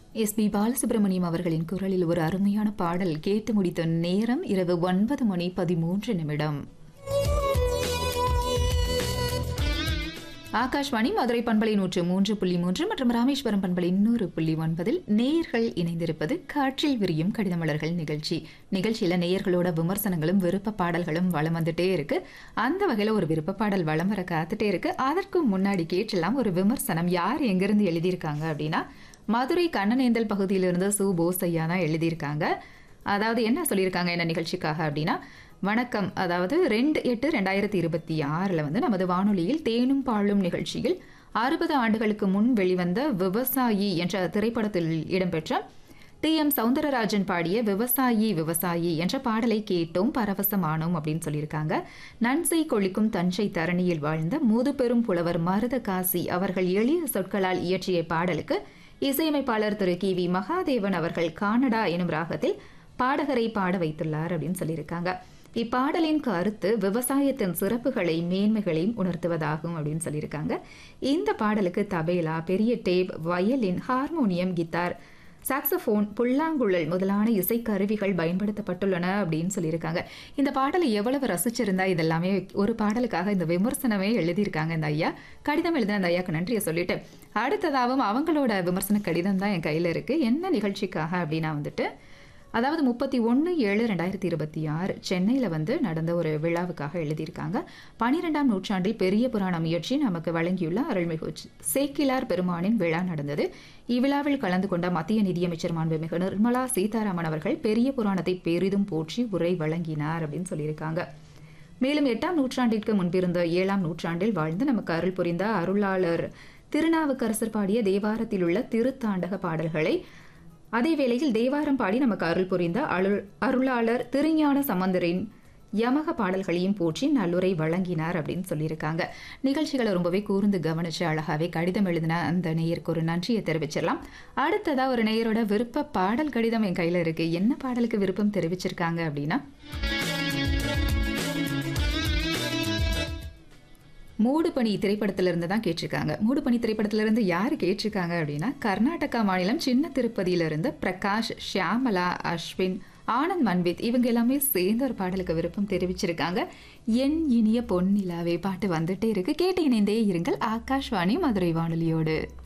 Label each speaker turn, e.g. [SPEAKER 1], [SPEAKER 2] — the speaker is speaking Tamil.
[SPEAKER 1] எஸ் பி பாலசுப்ரமணியம் அவர்களின் குரலில் ஒரு அருமையான பாடல் கேட்டு முடித்த நேரம் இரவு ஒன்பது மணி பதிமூன்று நிமிடம் ஆகாஷ்வாணி மதுரை பண்பலை நூற்று மூன்று புள்ளி மூன்று மற்றும் ராமேஸ்வரம் பண்பலை நூறு புள்ளி ஒன்பதில் நேயர்கள் இணைந்திருப்பது காற்றில் விரியும் கடிதமலர்கள் நிகழ்ச்சி நிகழ்ச்சியில நேயர்களோட விமர்சனங்களும் விருப்ப பாடல்களும் வளம் வந்துட்டே இருக்கு அந்த வகையில ஒரு விருப்ப பாடல் வளம் வர காத்துட்டே இருக்கு அதற்கு முன்னாடி கேட்டெல்லாம் ஒரு விமர்சனம் யார் எங்கிருந்து எழுதியிருக்காங்க அப்படின்னா மதுரை கண்ணனேந்தல் பகுதியிலிருந்து சு போஸ் ஐயா தான் எழுதியிருக்காங்க அதாவது என்ன சொல்லியிருக்காங்க என்ன நிகழ்ச்சிக்காக அப்படின்னா வணக்கம் அதாவது ரெண்டு எட்டு ரெண்டாயிரத்தி இருபத்தி ஆறில் வந்து நமது வானொலியில் தேனும் பாழும் நிகழ்ச்சியில் அறுபது ஆண்டுகளுக்கு முன் வெளிவந்த விவசாயி என்ற திரைப்படத்தில் இடம்பெற்ற டி எம் சவுந்தரராஜன் பாடிய விவசாயி விவசாயி என்ற பாடலை கேட்டோம் பரவசமானோம் அப்படின்னு சொல்லியிருக்காங்க நன்சை கொளிக்கும் தஞ்சை தரணியில் வாழ்ந்த முதுபெரும் புலவர் மருதகாசி அவர்கள் எளிய சொற்களால் இயற்றிய பாடலுக்கு இசையமைப்பாளர் திரு கி வி மகாதேவன் அவர்கள் கானடா எனும் ராகத்தில் பாடகரை பாட வைத்துள்ளார் அப்படின்னு சொல்லியிருக்காங்க இப்பாடலின் கருத்து விவசாயத்தின் சிறப்புகளை மேன்மைகளையும் உணர்த்துவதாகும் அப்படின்னு சொல்லியிருக்காங்க இந்த பாடலுக்கு தபேலா பெரிய டேப் வயலின் ஹார்மோனியம் கித்தார் சாக்ஸோஃபோன் புல்லாங்குழல் முதலான இசைக்கருவிகள் பயன்படுத்தப்பட்டுள்ளன அப்படின்னு சொல்லியிருக்காங்க இந்த பாடலை எவ்வளவு ரசிச்சிருந்தா இதெல்லாமே ஒரு பாடலுக்காக இந்த விமர்சனமே எழுதியிருக்காங்க இந்த ஐயா கடிதம் எழுதின அந்த ஐயாக்கு நன்றியை சொல்லிட்டு அடுத்ததாகவும் அவங்களோட விமர்சன கடிதம் தான் என் கையில் இருக்கு என்ன நிகழ்ச்சிக்காக அப்படின்னா வந்துட்டு அதாவது முப்பத்தி ஒன்று ஏழு ரெண்டாயிரத்தி இருபத்தி ஆறு சென்னையில் வந்து நடந்த ஒரு விழாவுக்காக எழுதியிருக்காங்க பனிரெண்டாம் நூற்றாண்டில் பெரிய புராண முயற்சி நமக்கு வழங்கியுள்ள அருள்மிகு சேக்கிலார் பெருமானின் விழா நடந்தது இவ்விழாவில் கலந்து கொண்ட மத்திய நிதியமைச்சர் மாண்புமிகு நிர்மலா சீதாராமன் அவர்கள் பெரிய புராணத்தை பெரிதும் போற்றி உரை வழங்கினார் அப்படின்னு சொல்லியிருக்காங்க மேலும் எட்டாம் நூற்றாண்டிற்கு முன்பிருந்த ஏழாம் நூற்றாண்டில் வாழ்ந்து நமக்கு அருள் புரிந்த அருளாளர் திருநாவுக்கரசர் பாடிய தேவாரத்தில் உள்ள திருத்தாண்டக பாடல்களை அதே வேளையில் தேவாரம் பாடி நமக்கு அருள் புரிந்த அருள் அருளாளர் திருஞான சம்பந்தரின் யமக பாடல்களையும் போற்றி நல்லுரை வழங்கினார் அப்படின்னு சொல்லியிருக்காங்க நிகழ்ச்சிகளை ரொம்பவே கூர்ந்து கவனிச்சு அழகாவே கடிதம் எழுதின அந்த நேயருக்கு ஒரு நன்றியை தெரிவிச்சிடலாம் அடுத்ததா ஒரு நேயரோட விருப்ப பாடல் கடிதம் என் கையில இருக்கு என்ன பாடலுக்கு விருப்பம் தெரிவிச்சிருக்காங்க அப்படின்னா மூடுபனி திரைப்படத்திலிருந்து தான் கேட்டிருக்காங்க மூடுபனி திரைப்படத்திலிருந்து யார் கேட்டிருக்காங்க அப்படின்னா கர்நாடகா மாநிலம் சின்ன திருப்பதியிலிருந்து பிரகாஷ் ஷியாமலா அஸ்வின் ஆனந்த் மன்வித் இவங்க எல்லாமே சேர்ந்த ஒரு பாடலுக்கு விருப்பம் தெரிவிச்சிருக்காங்க என் இனிய பொன்னிலாவே பாட்டு வந்துட்டே இருக்கு கேட்டு இணைந்தே இருங்கள் ஆகாஷ்வாணி மதுரை வானொலியோடு